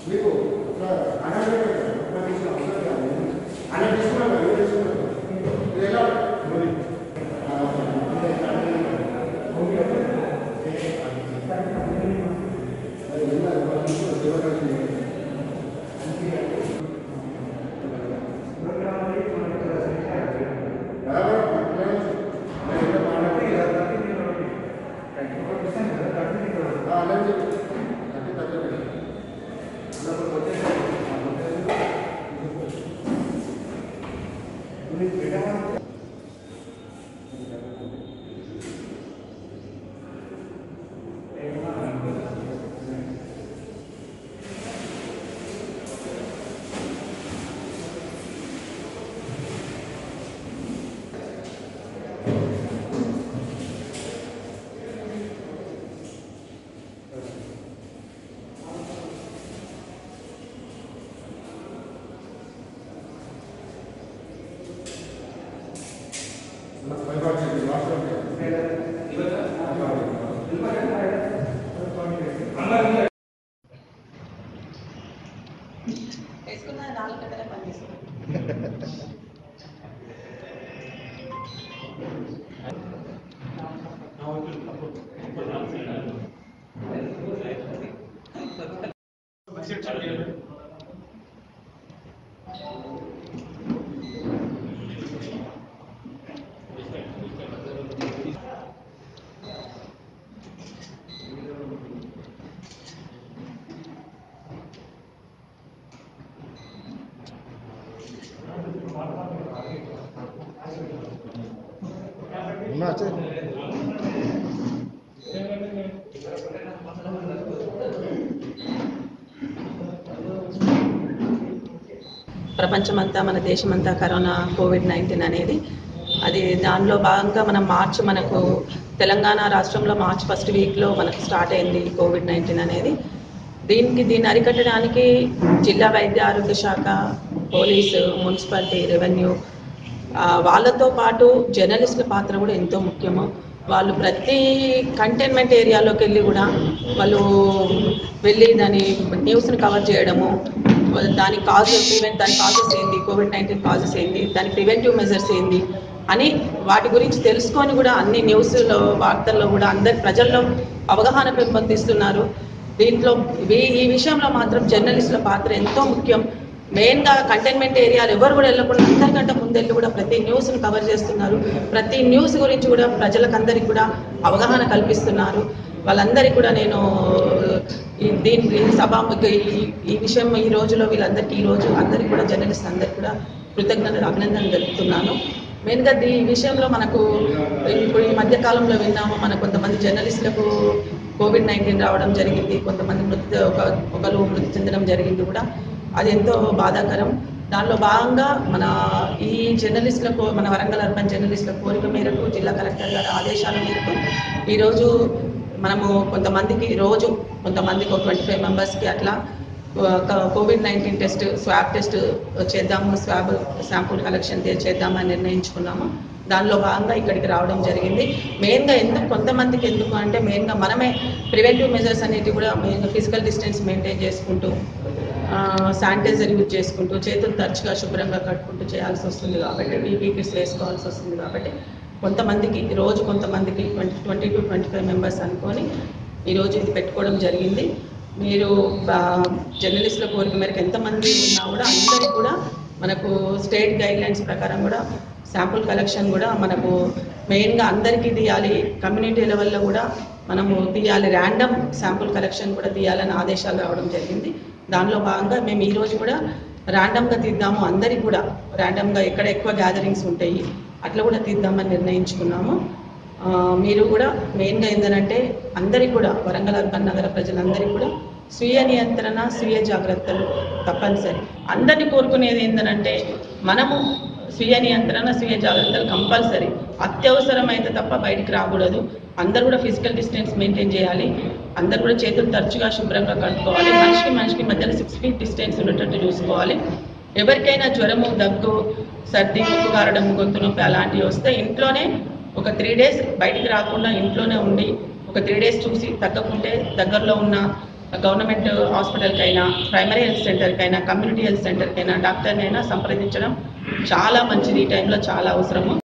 మీకు అనాథ అలా తీసుకున్నాను ఎవరు తీసుకున్నాను ఇది ఎలా మరి వేసుకున్న నాలుగు గంటలే పనిచేస్తుంది ప్రపంచమంతా మన దేశమంతా కరోనా కోవిడ్ నైన్టీన్ అనేది అది దానిలో భాగంగా మనం మార్చ్ మనకు తెలంగాణ రాష్ట్రంలో మార్చ్ ఫస్ట్ వీక్లో మనకు స్టార్ట్ అయింది కోవిడ్ నైన్టీన్ అనేది దీనికి దీన్ని అరికట్టడానికి జిల్లా వైద్య ఆరోగ్య శాఖ పోలీసు మున్సిపాలిటీ రెవెన్యూ ఆ, వాళ్ళతో పాటు జర్నలిస్టుల పాత్ర కూడా ఎంతో ముఖ్యము వాళ్ళు ప్రతి కంటైన్మెంట్ ఏరియాలోకి వెళ్ళి కూడా వాళ్ళు వెళ్ళి దాని న్యూస్ని కవర్ చేయడము దాని కాజ్ ప్రివెంట్ దాని కాజెస్ ఏంది కోవిడ్ నైన్టీన్ కాజెస్ ఏంది దాని ప్రివెంటివ్ మెజర్స్ ఏంది అని వాటి గురించి తెలుసుకొని కూడా అన్ని న్యూస్లో వార్తల్లో కూడా అందరి ప్రజల్లో అవగాహన పెంపొందిస్తున్నారు దీంట్లో ఈ- ఈ విషయంలో మాత్రం జర్నలిస్టుల పాత్ర ఎంతో ముఖ్యం మెయిన్గా కంటైన్మెంట్ ఏరియాలు ఎవరు కూడా వెళ్ళకుండా అందరికంటే ముందెళ్ళి కూడా ప్రతి న్యూస్ను కవర్ చేస్తున్నారు ప్రతి న్యూస్ గురించి కూడా ప్రజలకందరికి కూడా అవగాహన కల్పిస్తున్నారు వాళ్ళందరికీ కూడా నేను ఈ దీని ఈ సభ ఈ- ఈ విషయం ఈ రోజులో వీళ్ళందరికీ ఈ రోజు అందరికీ కూడా జర్నలిస్ట్ అందరికీ కూడా కృతజ్ఞతలు అభినందనలు తెలుపుతున్నాను మెయిన్గా ఈ విషయంలో మనకు ఇప్పుడు ఈ మధ్య కాలంలో విన్నాము మన కొంతమంది జర్నలిస్టులకు కోవిడ్ నైన్టీన్ రావడం జరిగింది కొంతమంది మృతి ఒక ఒకరు మృతి చెందడం జరిగింది కూడా అది ఎంతో బాధాకరం దానిలో భాగంగా మన ఈ జర్నలిస్టులకు మన వరంగల్ అర్బన్ జర్నలిస్టుల కోరిక మేరకు జిల్లా కలెక్టర్ గారి ఆదేశాల మేరకు ఈరోజు మనము కొంతమందికి రోజు కొంతమందికి ఒక ట్వంటీ ఫైవ్ మెంబర్స్కి అట్లా కో- COVID nineteen test swab test చేద్దాము స్వాబ్ శాంపుల్ కలెక్షన్ చే- చేద్దామని నిర్ణయించుకున్నాము దానిలో భాగంగా ఇక్కడికి రావడం జరిగింది మెయిన్గా ఎందుకు కొంతమందికి ఎందుకు అంటే మెయిన్గా మనమే ప్రివెంటివ్ మెజర్స్ అనేటివి కూడా మెయిన్గా ఫిజికల్ డిస్టెన్స్ మెయింటైన్ చేసుకుంటూ శానిటైజర్ యూజ్ చేసుకుంటూ చేతులు తరచుగా శుభ్రంగా కట్టుకుంటూ చేయాల్సి వస్తుంది కాబట్టి పీపీ కిట్స్ వేసుకోవాల్సి వస్తుంది కాబట్టి కొంతమందికి రోజు కొంతమందికి twenty twenty two twenty five members అనుకొని ఈరోజు ఇది పెట్టుకోవడం జరిగింది మీరు ఆ, జర్నలిస్టుల కోరిక మేరకు ఎంతమంది ఉన్నా కూడా అందరికీ కూడా మనకు స్టేట్ గైడ్ లైన్స్ ప్రకారం కూడా శాంపుల్ కలెక్షన్ కూడా మనకు మెయిన్గా అందరికీ తీయాలి కమ్యూనిటీ లెవెల్లో కూడా మనము తీయాలి ర్యాండమ్ శాంపుల్ కలెక్షన్ కూడా తీయాలని ఆదేశాలు రావడం జరిగింది దానిలో భాగంగా మేము ఈ రోజు కూడా ర్యాండమ్గా తీద్దాము అందరికి కూడా ర్యాండమ్గా ఎక్కడ ఎక్కువ గ్యాదరింగ్స్ ఉంటాయి అట్లా కూడా తీద్దామని నిర్ణయించుకున్నాము ఆ, మీరు కూడా మెయిన్గా ఏంటంటే అందరికీ కూడా వరంగల్ అర్బన్ నగర ప్రజలందరికీ కూడా స్వీయ నియంత్రణ స్వీయ జాగ్రత్తలు తప్పనిసరి అందరినీ కోరుకునేది ఏంటంటే మనము స్వీయ నియంత్రణ స్వీయ జాగ్రత్తలు కంపల్సరీ అత్యవసరమైతే తప్ప బయటికి రాకూడదు అందరూ కూడా ఫిజికల్ డిస్టెన్స్ మెయింటైన్ చేయాలి అందరూ కూడా చేతులు తరచుగా శుభ్రంగా కట్టుకోవాలి మనిషికి మనిషికి మధ్యలో సిక్స్ ఫీట్ డిస్టెన్స్ ఉండేటట్టు చూసుకోవాలి ఎవరికైనా జ్వరము దగ్గు సర్ది ముక్కు కారడం గొంతు నొప్పి అలాంటివి వస్తే ఇంట్లోనే ఒక త్రీ డేస్ బయటికి రాకుండా ఇంట్లోనే ఉండి ఒక త్రీ డేస్ చూసి తగ్గకుంటే దగ్గరలో ఉన్న గవర్నమెంట్ హాస్పిటల్కైనా ప్రైమరీ హెల్త్ సెంటర్కైనా కమ్యూనిటీ హెల్త్ సెంటర్కైనా డాక్టర్నైనా సంప్రదించడం చాలా మంచిది ఈ టైంలో చాలా అవసరము